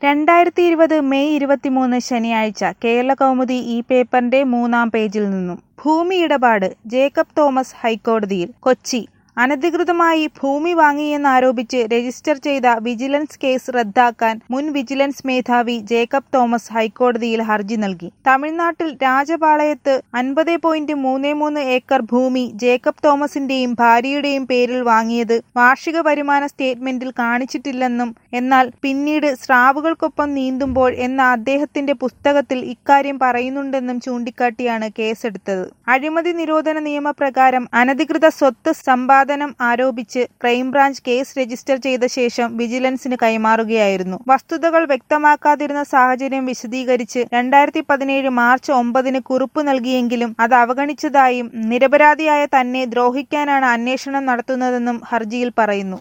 രണ്ടായിരത്തി ഇരുപത് മെയ് ഇരുപത്തിമൂന്ന് ശനിയാഴ്ച കേരളകൗമുദി ഈ പേപ്പറിന്റെ മൂന്നാം പേജിൽ നിന്നും ഭൂമി ഇടപാട് ജേക്കബ് തോമസ് ഹൈക്കോടതിയിൽ കൊച്ചി അനധികൃതമായി ഭൂമി വാങ്ങിയെന്നാരോപിച്ച് രജിസ്റ്റർ ചെയ്ത വിജിലൻസ് കേസ് റദ്ദാക്കാൻ മുൻ വിജിലൻസ് മേധാവി ജേക്കബ് തോമസ് ഹൈക്കോടതിയിൽ ഹർജി നൽകി തമിഴ്നാട്ടിൽ രാജപാളയത്ത് അൻപത് പോയിന്റ് മൂന്ന് മൂന്ന് ഏക്കർ ഭൂമി ജേക്കബ് തോമസിന്റെയും ഭാര്യയുടെയും പേരിൽ വാങ്ങിയത് വാർഷിക വരുമാന സ്റ്റേറ്റ്മെന്റിൽ കാണിച്ചിട്ടില്ലെന്നും എന്നാൽ പിന്നീട് സ്രാവുകൾക്കൊപ്പം നീന്തുമ്പോൾ എന്ന അദ്ദേഹത്തിന്റെ പുസ്തകത്തിൽ ഇക്കാര്യം പറയുന്നുണ്ടെന്നും ചൂണ്ടിക്കാട്ടിയാണ് കേസെടുത്തത് അഴിമതി നിരോധന നിയമപ്രകാരം അനധികൃത സ്വത്ത് സമ്പാദനം ആരോപിച്ച് ക്രൈംബ്രാഞ്ച് കേസ് രജിസ്റ്റർ ചെയ്ത ശേഷം വിജിലൻസിന് കൈമാറുകയായിരുന്നു വസ്തുതകൾ വ്യക്തമാക്കാതിരുന്ന സാഹചര്യം വിശദീകരിച്ച് രണ്ടായിരത്തി പതിനേഴ് മാർച്ച് ഒമ്പതിന് കുറിപ്പ് നൽകിയെങ്കിലും അത് അവഗണിച്ചതായും നിരപരാധിയായ തന്നെ ദ്രോഹിക്കാനാണ് അന്വേഷണം നടത്തുന്നതെന്നും ഹർജിയിൽ പറയുന്നു